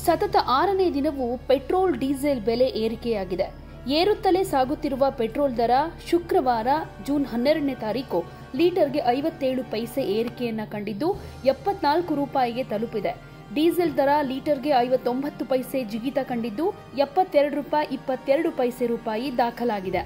ಸತತ ಆರನೇ ದಿನವೂ ಪೆಟ್ರೋಲ್ ಡೀಸೆಲ್ ಬೆಲೆ ಏರಿಕೆಯಾಗಿದೆ ಏರುತ್ತಲೇ ಸಾಗುತ್ತಿರುವ ಪೆಟ್ರೋಲ್ ದರ ಶುಕ್ರವಾರ ಜೂನ್ ಹನ್ನೆರಡನೇ ತಾರೀಕು ಲೀಟರ್ಗೆ ಐವತ್ತೇಳು ಪೈಸೆ ಏರಿಕೆಯನ್ನ ಕಂಡಿದ್ದು ಎಪ್ಪತ್ನಾಲ್ಕು ರೂಪಾಯಿಗೆ ತಲುಪಿದೆ ಡೀಸೆಲ್ ದರ ಲೀಟರ್ಗೆ ಐವತ್ತೊಂಬತ್ತು ಪೈಸೆ ಜಿಗಿತ ಕಂಡಿದ್ದು ಎಪ್ಪತ್ತೆರಡು ರೂಪಾಯಿ ಇಪ್ಪತ್ತೆರಡು ಪೈಸೆ ರೂಪಾಯಿ ದಾಖಲಾಗಿದೆ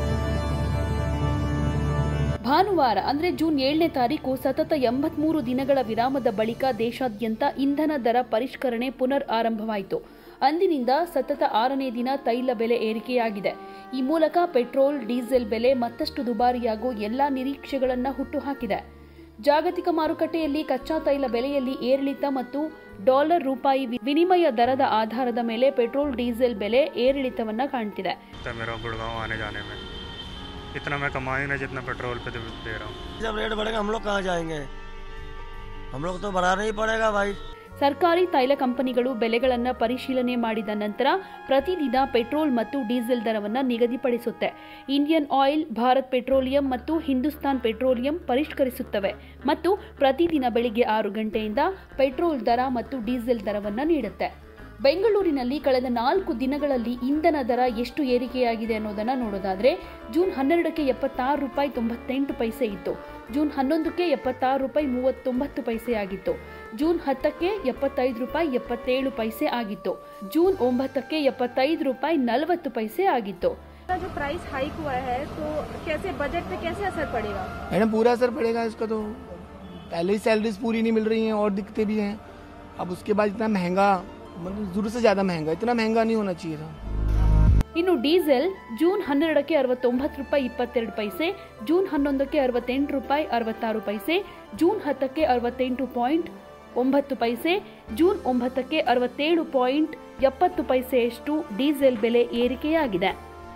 ಭಾನುವಾರ ಅಂದ್ರೆ ಜೂನ್ ಏಳನೇ ತಾರೀಕು ಸತತ ಎಂಬತ್ಮೂರು ದಿನಗಳ ವಿರಾಮದ ಬಳಿಕ ದೇಶಾದ್ಯಂತ ಇಂಧನ ದರ ಪರಿಷ್ಕರಣೆ ಪುನರ್ ಆರಂಭವಾಯಿತು ಅಂದಿನಿಂದ ಸತತ ಆರನೇ ದಿನ ತೈಲ ಬೆಲೆ ಏರಿಕೆಯಾಗಿದೆ ಈ ಮೂಲಕ ಪೆಟ್ರೋಲ್ ಡೀಸೆಲ್ ಬೆಲೆ ಮತ್ತಷ್ಟು ದುಬಾರಿಯಾಗುವ ಎಲ್ಲಾ ನಿರೀಕ್ಷೆಗಳನ್ನ ಹುಟ್ಟುಹಾಕಿದೆ ಜಾಗತಿಕ ಮಾರುಕಟ್ಟೆಯಲ್ಲಿ ಕಚ್ಚಾ ತೈಲ ಬೆಲೆಯಲ್ಲಿ ಏರಿಳಿತ ಮತ್ತು ಡಾಲರ್ ರೂಪಾಯಿ ವಿ- ವಿನಿಮಯ ದರದ ಆಧಾರದ ಮೇಲೆ ಪೆಟ್ರೋಲ್ ಡೀಸೆಲ್ ಬೆಲೆ ಏರಿಳಿತವನ್ನ ಕಾಣ್ತಿದೆ था मेरा गुड़गांव आने जाने में इतना मैं कमा ही नहीं जितना पेट्रोल पे दे दे रहा हूँ जब रेट बढ़ेगा हम लोग कहाँ जाएंगे हम लोग तो बढ़ाना ही पड़ेगा भाई ಸರ್ಕಾರಿ ತೈಲ ಕಂಪನಿಗಳು ಬೆಲೆಗಳನ್ನ ಪರಿಶೀಲನೆ ಮಾಡಿದ ನಂತರ ಪ್ರತಿದಿನ ಪೆಟ್ರೋಲ್ ಮತ್ತು ಡೀಸೆಲ್ ದರವನ್ನ ನಿಗದಿಪಡಿಸುತ್ತೆ ಇಂಡಿಯನ್ ಆಯಿಲ್ ಭಾರತ್ ಪೆಟ್ರೋಲಿಯಂ ಮತ್ತು ಹಿಂದೂಸ್ತಾನ್ ಪೆಟ್ರೋಲಿಯಂ ಪರಿಷ್ಕರಿಸುತ್ತವೆ ಮತ್ತು ಪ್ರತಿದಿನ ಬೆಳಿಗ್ಗೆ ಆರು ಗಂಟೆಯಿಂದ ಪೆಟ್ರೋಲ್ ದರ ಮತ್ತು ಡೀಸೆಲ್ ದರವನ್ನ ನೀಡುತ್ತೆ ಬೆಂಗಳೂರಿನಲ್ಲಿ ಕಳೆದ ನಾಲ್ಕು ದಿನಗಳಲ್ಲಿ ಇಂಧನ ದರ ಎಷ್ಟು ಏರಿಕೆಯಾಗಿದೆ ಅನ್ನೋದನ್ನ ನೋಡೋದಾದ್ರೆ ಜೂನ್ ಹನ್ನೆರಡಕ್ಕೆ ಎಪ್ಪತ್ತಾರು ರೂಪಾಯಿ ತೊಂಬತ್ತೆಂಟು ಪೈಸೆ ಇತ್ತು ಜೂನ್ ಹನ್ನೊಂದಕ್ಕೆ ಎಪ್ಪತ್ತಾರು ರೂಪಾಯಿ ಮೂವತ್ತೊಂಬತ್ತು ಪೈಸೆ ಆಗಿತ್ತು ಜೂನ್ ಹತ್ತಕ್ಕೆ ಎಪ್ಪತ್ತೈದು ರೂಪಾಯಿ ಎಪ್ಪತ್ತೇಳು ಪೈಸೆ ಆಗಿತ್ತು ಜೂನ್ ಒಂಬತ್ತಕ್ಕೆ ಎಪ್ಪತ್ತೈದು ರೂಪಾಯಿ ನಲವತ್ತು ಪೈಸೆ ಆಗಿತ್ತು का जो प्राइस हाइक हुआ है तो कैसे बजट पे कैसे असर पड़ेगा मैडम पूरा असर पड़ेगा इसका तो पहले ही सैलरीज पूरी नहीं मिल रही हैं और दिक्कतें भी हैं अब उसके बाद इतना महंगा मतलब जरूरत से ज़्यादा महंगा इतना महंगा नहीं होना चाहिए था ಇನ್ನು ಡೀಸೆಲ್ ಜೂನ್ ಹನ್ನೆರಡಕ್ಕೆ ಅರವತ್ತೊಂಬತ್ತು ರೂಪಾಯಿ ಇಪ್ಪತ್ತೆರಡು ಪೈಸೆ ಜೂನ್ ಹನ್ನೊಂದಕ್ಕೆ ಅರವತ್ತೆಂಟು ರೂಪಾಯಿ ಅರವತ್ತಾರು ಪೈಸೆ ಜೂನ್ ಹತ್ತಕ್ಕೆ ಅರವತ್ತೆಂಟು ಪಾಯಿಂಟ್ ಒಂಬತ್ತು ಪೈಸೆ ಜೂನ್ ಒಂಬತ್ತಕ್ಕೆ ಅರವತ್ತೇಳು ಪಾಯಿಂಟ್ ಎಪ್ಪತ್ತು ಪೈಸೆಯಷ್ಟು ಡೀಸೆಲ್ ಬೆಲೆ ಏರಿಕೆಯಾಗಿದೆ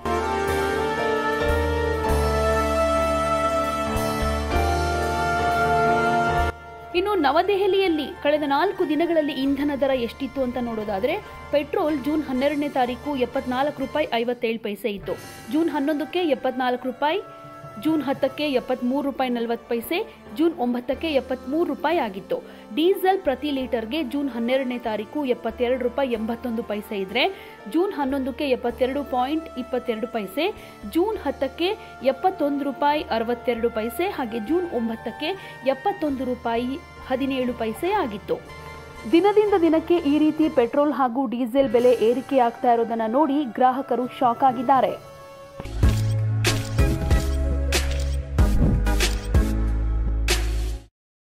ಇನ್ನು ನವದೆಹಲಿಯಲ್ಲಿ ಕಳೆದ ನಾಲ್ಕು ದಿನಗಳಲ್ಲಿ ಇಂಧನ ದರ ಎಷ್ಟಿತ್ತು ಅಂತ ನೋಡೋದಾದ್ರೆ ಪೆಟ್ರೋಲ್ ಜೂನ್ ಹನ್ನೆರಡನೇ ತಾರೀಕು ಎಪ್ಪತ್ನಾಲ್ಕು ರೂಪಾಯಿ ಐವತ್ತೇಳು ಪೈಸೆ ಇತ್ತು ಜೂನ್ ಹನ್ನೊಂದಕ್ಕೆ ಎಪ್ಪತ್ನಾಲ್ಕು ರೂಪಾಯಿ ಜೂನ್ ಹತ್ತಕ್ಕೆ ಎಪ್ಪತ್ಮೂರು ರೂಪಾಯಿ ನಲವತ್ತು ಪೈಸೆ ಜೂನ್ ಒಂಬತ್ತಕ್ಕೆ ಎಪ್ಪತ್ಮೂರು ರೂಪಾಯಿ ಆಗಿತ್ತು ಡೀಸೆಲ್ ಪ್ರತಿ ಲೀಟರ್ಗೆ ಜೂನ್ ಹನ್ನೆರಡನೇ ತಾರೀಕು ಎಪ್ಪತ್ತೆರಡು ರೂಪಾಯಿ ಎಂಬತ್ತೊಂದು ಪೈಸೆ ಇದ್ರೆ ಜೂನ್ ಹನ್ನೊಂದಕ್ಕೆ ಎಪ್ಪತ್ತೆರಡು ಪಾಯಿಂಟ್ ಇಪ್ಪತ್ತೆರಡು ಪೈಸೆ ಜೂನ್ ಹತ್ತಕ್ಕೆ ಎಪ್ಪತ್ತೊಂದು ರೂಪಾಯಿ ಅರವತ್ತೆರಡು ಪೈಸೆ ಹಾಗೆ ಜೂನ್ ಒಂಬತ್ತಕ್ಕೆ ಎಪ್ಪತ್ತೊಂದು ರೂಪಾಯಿ ಹದಿನೇಳು ಪೈಸೆ ಆಗಿತ್ತು ದಿನದಿಂದ ದಿನಕ್ಕೆ ಈ ರೀತಿ ಪೆಟ್ರೋಲ್ ಹಾಗೂ ಡೀಸೆಲ್ ಬೆಲೆ ಏರಿಕೆಯಾಗ್ತಾ ಇರೋದನ್ನ ನೋಡಿ ಗ್ರಾಹಕರು ಶಾಕ್ ಆಗಿದ್ದಾರೆ